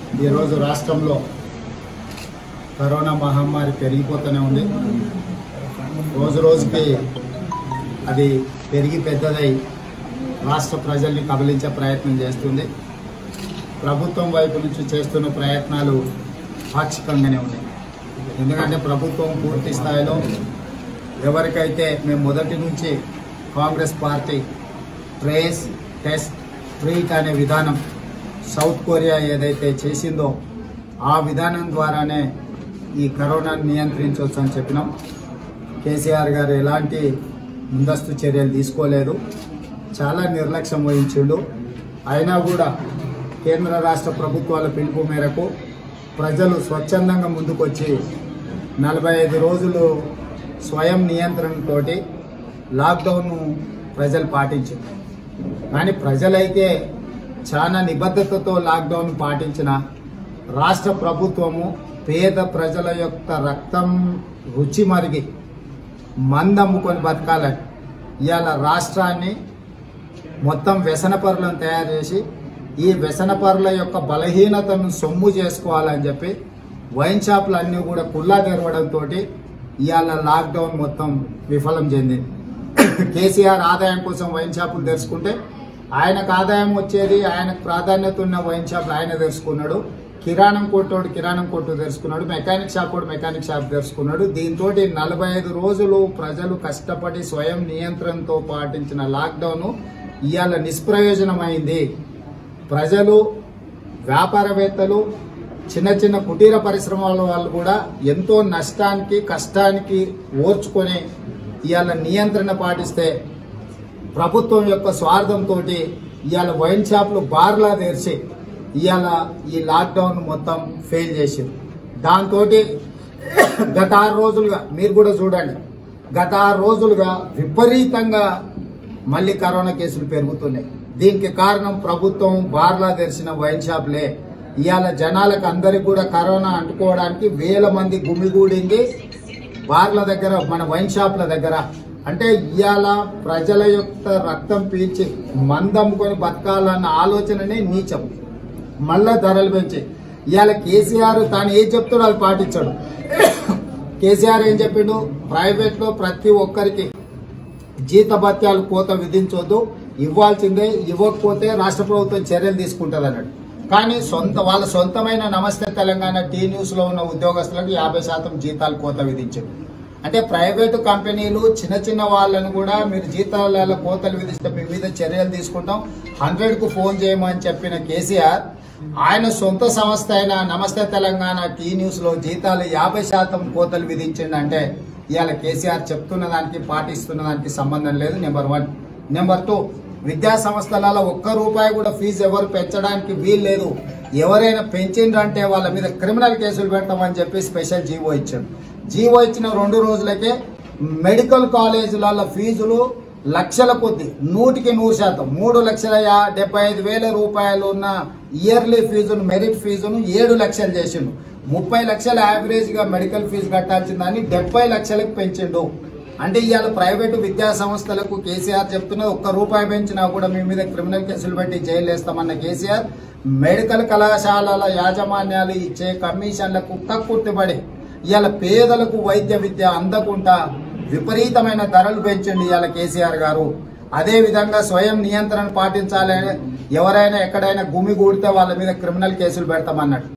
ఈరోజు రాష్ట్రంలో కరోనా మహమ్మారి పెరిగిపోతూనే ఉంది రోజు రోజుకి అది పెరిగి పెద్దదై రాష్ట్ర ప్రజల్ని కబలించే ప్రయత్నం చేస్తుంది ప్రభుత్వం వైపు నుంచి చేస్తున్న ప్రయత్నాలు పాక్షికంగానే ఉన్నాయి ఎందుకంటే ప్రభుత్వం పూర్తి స్థాయిలో ఎవరికైతే మేము మొదటి నుంచి Congress party trace test treat అనే విధానం సౌత్ కొరియా ఏదైతే చేసిందో ఆ విధానం ద్వారానే ఈ కరోనాను నియంత్రించవచ్చు అని చెప్పినాం కేసీఆర్ గారు ఎలాంటి ముందస్తు చర్యలు తీసుకోలేదు చాలా నిర్లక్ష్యం వహించిండు అయినా కూడా కేంద్ర రాష్ట్ర ప్రభుత్వాల పిలుపు మేరకు ప్రజలు స్వచ్ఛందంగా ముందుకొచ్చి నలభై ఐదు రోజులు స్వయం నియంత్రణతోటి లాక్డౌన్ను ప్రజలు పాటించారు కానీ ప్రజలైతే చాలా నిబద్ధతతో లాక్డౌన్ పాటించిన రాష్ట్ర ప్రభుత్వము పేద ప్రజల యొక్క రక్తం రుచి మరిగి మందు అమ్ముకొని బతకాలని ఇవాళ రాష్ట్రాన్ని మొత్తం వ్యసనపరులను తయారు చేసి ఈ వ్యసనపరుల యొక్క బలహీనతను సొమ్ము చేసుకోవాలని చెప్పి వైన్ షాపులు అన్నీ కూడా కుల్లా తెరవడంతో ఇవాళ లాక్డౌన్ మొత్తం విఫలం చెందింది కేసీఆర్ ఆదాయం కోసం వైన్ షాపులు తెరుచుకుంటే ఆయనకు ఆదాయం వచ్చేది ఆయనకు ప్రాధాన్యత ఉన్న వైన్ షాపులు ఆయన తెరుచుకున్నాడు కిరాణం కొట్టోడు కిరాణం కొట్టు తెరుచుకున్నాడు మెకానిక్ షాప్ కూడా మెకానిక్ షాప్ తెరుచుకున్నాడు దీంతో నలభై ఐదు రోజులు ప్రజలు కష్టపడి స్వయం నియంత్రణతో పాటించిన లాక్డౌన్ ఇవాళ నిష్ప్రయోజనమైంది ప్రజలు వ్యాపారవేత్తలు చిన్న చిన్న కుటీర పరిశ్రమల వాళ్ళు కూడా ఎంతో నష్టానికి కష్టానికి ఓర్చుకొని ఇవాళ నియంత్రణ పాటిస్తే ప్రభుత్వం యొక్క స్వార్థంతో ఇవాళ వైన్ షాపులు బార్లా తెరిచి ఇవాళ ఈ లాక్డౌన్ మొత్తం ఫెయిల్ చేసింది దాంతో గత ఆరు రోజులుగా మీరు కూడా చూడండి గత ఆరు రోజులుగా విపరీతంగా మళ్ళీ కరోనా కేసులు పెరుగుతున్నాయి దీనికి కారణం ప్రభుత్వం బార్లా తెరిచిన వైన్ షాపులే ఇవాళ జనాలకు అందరికి కూడా కరోనా అంటుకోవడానికి వేల మంది గుమిగూడింది బార్ల దగ్గర మన వైన్ షాప్ల దగ్గర అంటే ఇవాళ ప్రజల యొక్క రక్తం పీల్చి మందమ్ముకొని బతకాలన్న ఆలోచననే నీచం మళ్ళా ధరలు పెంచి ఇవాళ కేసీఆర్ తాను ఏం చెప్తాడో అది పాటించాడు కేసీఆర్ ఏం చెప్పిండు ప్రైవేట్ లో ప్రతి ఒక్కరికి జీతభత్యాలు కోత విధించొద్దు ఇవ్వాల్సిందే ఇవ్వకపోతే రాష్ట్ర ప్రభుత్వం చర్యలు తీసుకుంటుంది అన్నాడు కానీ సొంత వాళ్ళ సొంతమైన నమస్తే తెలంగాణ టీ న్యూస్ లో ఉన్న ఉద్యోగస్తులకు యాభై శాతం జీతాలు కోత విధించారు అంటే ప్రైవేటు కంపెనీలు చిన్న చిన్న వాళ్ళని కూడా మీరు జీతాల కోతలు విధిస్తే మీ మీద చర్యలు తీసుకుంటాం హండ్రెడ్ కు ఫోన్ చేయమని చెప్పిన కేసీఆర్ ఆయన సొంత సంస్థ అయిన నమస్తే తెలంగాణ టీ న్యూస్ లో జీతాలు యాభై శాతం కోతలు విధించిండంటే ఇవాళ కేసీఆర్ చెప్తున్న దానికి పాటిస్తున్న దానికి సంబంధం లేదు నెంబర్ వన్ నెంబర్ టూ విద్యా సంస్థలలో ఒక్క రూపాయి కూడా ఫీజు ఎవరు పెంచడానికి వీలు లేదు ఎవరైనా పెంచిండ్రంటే వాళ్ళ మీద క్రిమినల్ కేసులు పెడతామని చెప్పి స్పెషల్ జీవో ఇచ్చాడు జీవో ఇచ్చిన రెండు రోజులకే మెడికల్ కాలేజీల ఫీజులు లక్షల కొద్ది నూటికి నూరు శాతం మూడు లక్షల యా- డెబ్బై ఐదు వేల రూపాయలు ఉన్న ఇయర్లీ ఫీజును మెరిట్ ఫీజును ఏడు లక్షలు చేసిండు ముప్పై లక్షల యావరేజ్ గా మెడికల్ ఫీజు కట్టాల్సిందని డెబ్బై లక్షలకు పెంచిండు అంటే ఇవాళ ప్రైవేటు విద్యా సంస్థలకు కేసీఆర్ చెప్తున్న ఒక్క రూపాయి పెంచినా కూడా మీ మీద క్రిమినల్ కేసులు పెట్టి జైలు వేస్తామన్న కేసీఆర్ మెడికల్ కళాశాలల యాజమాన్యాలు ఇచ్చే కమిషన్లకు కక్కుర్తిపడి ఇవాళ పేదలకు వైద్య విద్య అందకుండా విపరీతమైన ధరలు పెంచండి ఇవాళ కేసీఆర్ గారు అదే విధంగా స్వయం నియంత్రణ పాటించాలని ఎవరైనా ఎక్కడైనా గుమి కూడితే వాళ్ళ మీద క్రిమినల్ కేసులు పెడతామన్నాడు